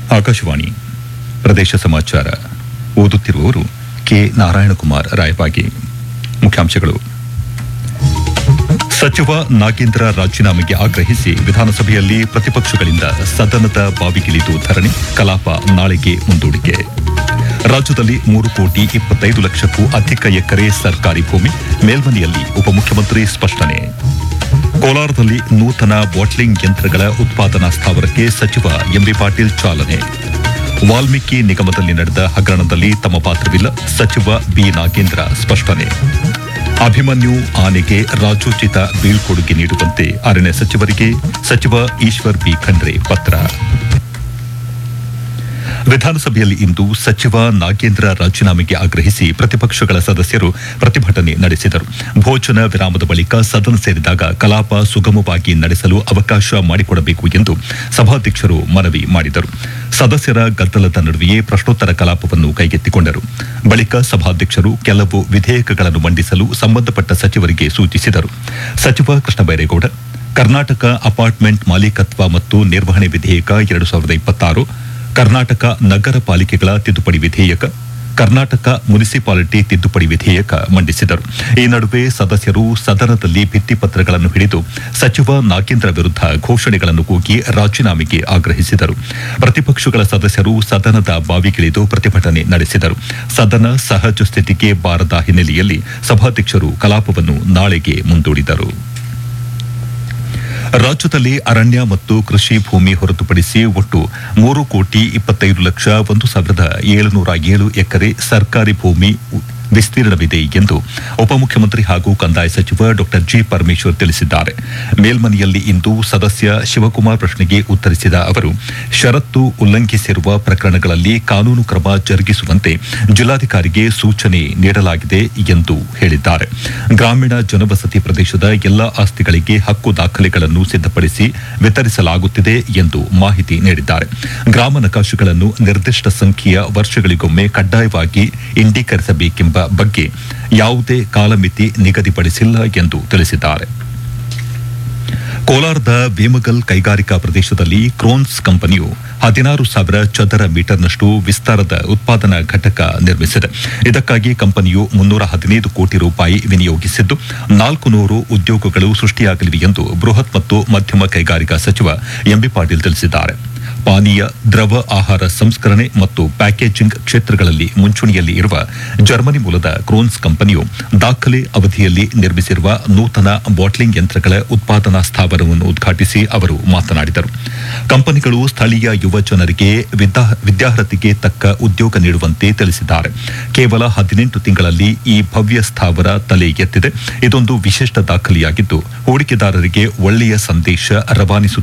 ಆಕಾಶವಾಣಿ ಪ್ರದೇಶ ಸಮಾಚಾರ ಓದುತ್ತಿರುವವರು ಕೆ ನಾರಾಯಣಕುಮಾರ್ ರಾಯಬಾಗಿ ಮುಖ್ಯಾಂಶಗಳು ಸಚಿವ ನಾಗೇಂದ್ರ ರಾಜೀನಾಮೆಗೆ ಆಗ್ರಹಿಸಿ ವಿಧಾನಸಭೆಯಲ್ಲಿ ಪ್ರತಿಪಕ್ಷಗಳಿಂದ ಸದನದ ಬಾವಿಗಿಳಿದು ಧರಣಿ ಕಲಾಪ ನಾಳೆಗೆ ಮುಂದೂಡಿಕೆ ರಾಜ್ಯದಲ್ಲಿ ಮೂರು ಕೋಟಿ ಇಪ್ಪತ್ತೈದು ಲಕ್ಷಕ್ಕೂ ಅಧಿಕ ಎಕರೆ ಸರ್ಕಾರಿ ಭೂಮಿ ಮೇಲ್ಮನೆಯಲ್ಲಿ ಉಪಮುಖ್ಯಮಂತ್ರಿ ಸ್ಪಷ್ಟನೆ ಕೋಲಾರದಲ್ಲಿ ನೂತನ ಬಾಟ್ಲಿಂಗ್ ಯಂತ್ರಗಳ ಉತ್ಪಾದನಾ ಸ್ಥಾವರಕ್ಕೆ ಸಚಿವ ಎಂಬಿ ಪಾಟೀಲ್ ಚಾಲನೆ ವಾಲ್ಮೀಕಿ ನಿಗಮದಲ್ಲಿ ನಡೆದ ಹಗರಣದಲ್ಲಿ ತಮ್ಮ ಪಾತ್ರವಿಲ್ಲ ಸಚಿವ ಬಿ ನಾಗೇಂದ್ರ ಸ್ಪಷ್ಟನೆ ಅಭಿಮನ್ಯು ಆನೆಗೆ ರಾಜೋಚಿತ ಬೀಳ್ಕೊಡುಗೆ ನೀಡುವಂತೆ ಅರಣ್ಯ ಸಚಿವರಿಗೆ ಸಚಿವ ಈಶ್ವರ್ ಬಿ ಖಂಡ್ರೆ ಪತ್ರ ವಿಧಾನಸಭೆಯಲ್ಲಿ ಇಂದು ಸಚಿವ ನಾಗೇಂದ್ರ ರಾಜೀನಾಮೆಗೆ ಆಗ್ರಹಿಸಿ ಪ್ರತಿಪಕ್ಷಗಳ ಸದಸ್ಯರು ಪ್ರತಿಭಟನೆ ನಡೆಸಿದರು ಭೋಜನ ವಿರಾಮದ ಬಳಿಕ ಸದನ ಸೇರಿದಾಗ ಕಲಾಪ ಸುಗಮವಾಗಿ ನಡೆಸಲು ಅವಕಾಶ ಮಾಡಿಕೊಡಬೇಕು ಎಂದು ಸಭಾಧ್ಯಕ್ಷರು ಮನವಿ ಮಾಡಿದರು ಸದಸ್ಯರ ಗದ್ದಲದ ನಡುವೆಯೇ ಪ್ರಶ್ನೋತ್ತರ ಕಲಾಪವನ್ನು ಕೈಗೆತ್ತಿಕೊಂಡರು ಬಳಿಕ ಸಭಾಧ್ಯಕ್ಷರು ಕೆಲವು ವಿಧೇಯಕಗಳನ್ನು ಮಂಡಿಸಲು ಸಂಬಂಧಪಟ್ಟ ಸಚಿವರಿಗೆ ಸೂಚಿಸಿದರು ಸಚಿವ ಕೃಷ್ಣ ಬೈರೇಗೌಡ ಕರ್ನಾಟಕ ಅಪಾರ್ಟ್ಮೆಂಟ್ ಮಾಲೀಕತ್ವ ಮತ್ತು ನಿರ್ವಹಣೆ ವಿಧೇಯಕ ಎರಡು ಸಾವಿರದ ಇಪ್ಪತ್ತಾರು ಕರ್ನಾಟಕ ನಗರ ಪಾಲಿಕೆಗಳ ತಿದ್ದುಪಡಿ ವಿಧೇಯಕ ಕರ್ನಾಟಕ ಮುನಿಸಿಪಾಲಿಟಿ ತಿದ್ದುಪಡಿ ವಿಧೇಯಕ ಮಂಡಿಸಿದರು ಈ ನಡುವೆ ಸದಸ್ಯರು ಸದನದಲ್ಲಿ ಭಿತ್ತಿಪತ್ರಗಳನ್ನು ಹಿಡಿದು ಸಚಿವ ನಾಗೇಂದ್ರ ವಿರುದ್ಧ ಘೋಷಣೆಗಳನ್ನು ಕೂಗಿ ರಾಜೀನಾಮೆಗೆ ಆಗ್ರಹಿಸಿದರು ಪ್ರತಿಪಕ್ಷಗಳ ಸದಸ್ಯರು ಸದನದ ಬಾವಿಗಿಳಿದು ಪ್ರತಿಭಟನೆ ನಡೆಸಿದರು ಸದನ ಸಹಜ ಸ್ಥಿತಿಗೆ ಬಾರದ ಹಿನ್ನೆಲೆಯಲ್ಲಿ ಸಭಾಧ್ಯಕ್ಷರು ಕಲಾಪವನ್ನು ನಾಳೆಗೆ ಮುಂದೂಡಿದರು ರಾಜ್ಯದಲ್ಲಿ ಅರಣ್ಯ ಮತ್ತು ಕೃಷಿ ಭೂಮಿ ಹೊರತುಪಡಿಸಿ ಒಟ್ಟು ಮೂರು ಕೋಟಿ ಇಪ್ಪತ್ತೈದು ಲಕ್ಷ ಒಂದು ಸಾವಿರದ ಏಳುನೂರ ಏಳು ಎಕರೆ ಸರ್ಕಾರಿ ಭೂಮಿ ವಿಸ್ತೀರ್ಣವಿದೆ ಎಂದು ಉಪಮುಖ್ಯಮಂತ್ರಿ ಹಾಗೂ ಕಂದಾಯ ಸಚಿವ ಡಾ ಜಿ ಪರಮೇಶ್ವರ್ ತಿಳಿಸಿದ್ದಾರೆ ಮೇಲ್ಮನೆಯಲ್ಲಿ ಇಂದು ಸದಸ್ಯ ಶಿವಕುಮಾರ್ ಪ್ರಶ್ನೆಗೆ ಉತ್ತರಿಸಿದ ಅವರು ಷರತ್ತು ಉಲ್ಲಂಘಿಸಿರುವ ಪ್ರಕರಣಗಳಲ್ಲಿ ಕಾನೂನು ಕ್ರಮ ಜರುಗಿಸುವಂತೆ ಜಿಲ್ಲಾಧಿಕಾರಿಗೆ ಸೂಚನೆ ನೀಡಲಾಗಿದೆ ಎಂದು ಹೇಳಿದ್ದಾರೆ ಗ್ರಾಮೀಣ ಜನವಸತಿ ಪ್ರದೇಶದ ಎಲ್ಲಾ ಆಸ್ತಿಗಳಿಗೆ ಹಕ್ಕು ದಾಖಲೆಗಳನ್ನು ಸಿದ್ಧಪಡಿಸಿ ವಿತರಿಸಲಾಗುತ್ತಿದೆ ಎಂದು ಮಾಹಿತಿ ನೀಡಿದ್ದಾರೆ ಗ್ರಾಮ ನಕಾಶೆಗಳನ್ನು ನಿರ್ದಿಷ್ಟ ಸಂಖ್ಯೆಯ ವರ್ಷಗಳಿಗೊಮ್ಮೆ ಕಡ್ಡಾಯವಾಗಿ ಇಂಡೀಕರಿಸಬೇಕೆಂಬ ಬಗ್ಗೆ ಯಾವುದೇ ಕಾಲಮಿತಿ ನಿಗದಿಪಡಿಸಿಲ್ಲ ಎಂದು ತಿಳಿಸಿದ್ದಾರೆ ಕೋಲಾರದ ವೇಮಗಲ್ ಕೈಗಾರಿಕಾ ಪ್ರದೇಶದಲ್ಲಿ ಕ್ರೋನ್ಸ್ ಕಂಪನಿಯು ಹದಿನಾರು ಸಾವಿರ ಚದರ ಮೀಟರ್ನಷ್ಟು ವಿಸ್ತಾರದ ಉತ್ಪಾದನಾ ಘಟಕ ನಿರ್ಮಿಸಿದೆ ಇದಕ್ಕಾಗಿ ಕಂಪನಿಯು ಮುನ್ನೂರ ಹದಿನೈದು ಕೋಟಿ ರೂಪಾಯಿ ವಿನಿಯೋಗಿಸಿದ್ದು ನಾಲ್ಕು ನೂರು ಉದ್ಯೋಗಗಳು ಸೃಷ್ಟಿಯಾಗಲಿವೆ ಎಂದು ಬೃಹತ್ ಮತ್ತು ಮಧ್ಯಮ ಕೈಗಾರಿಕಾ ಸಚಿವ ಎಂಬಿ ಪಾಟೀಲ್ ತಿಳಿಸಿದ್ದಾರೆ ಪಾನೀಯ ದ್ರವ ಆಹಾರ ಸಂಸ್ಕರಣೆ ಮತ್ತು ಪ್ಯಾಕೇಜಿಂಗ್ ಕ್ಷೇತ್ರಗಳಲ್ಲಿ ಮುಂಚೂಣಿಯಲ್ಲಿ ಇರುವ ಜರ್ಮನಿ ಮೂಲದ ಕ್ರೋನ್ಸ್ ಕಂಪನಿಯು ದಾಖಲೆ ಅವಧಿಯಲ್ಲಿ ನಿರ್ಮಿಸಿರುವ ನೂತನ ಬಾಟ್ಲಿಂಗ್ ಯಂತ್ರಗಳ ಉತ್ಪಾದನಾ ಸ್ಥಾವರವನ್ನು ಉದ್ಘಾಟಿಸಿ ಅವರು ಮಾತನಾಡಿದರು ಕಂಪನಿಗಳು ಸ್ಥಳೀಯ ಯುವ ಜನರಿಗೆ ವಿದ್ಯಾ- ವಿದ್ಯಾರ್ಹತೆಗೆ ತಕ್ಕ ಉದ್ಯೋಗ ನೀಡುವಂತೆ ತಿಳಿಸಿದ್ದಾರೆ ಕೇವಲ ಹದಿನೆಂಟು ತಿಂಗಳಲ್ಲಿ ಈ ಭವ್ಯ ಸ್ಥಾವರ ತಲೆ ಎತ್ತಿದೆ ಇದೊಂದು ವಿಶಿಷ್ಟ ದಾಖಲೆಯಾಗಿದ್ದು ಹೂಡಿಕೆದಾರರಿಗೆ ಒಳ್ಳೆಯ ಸಂದೇಶ ರವಾನಿಸುತ್ತದೆ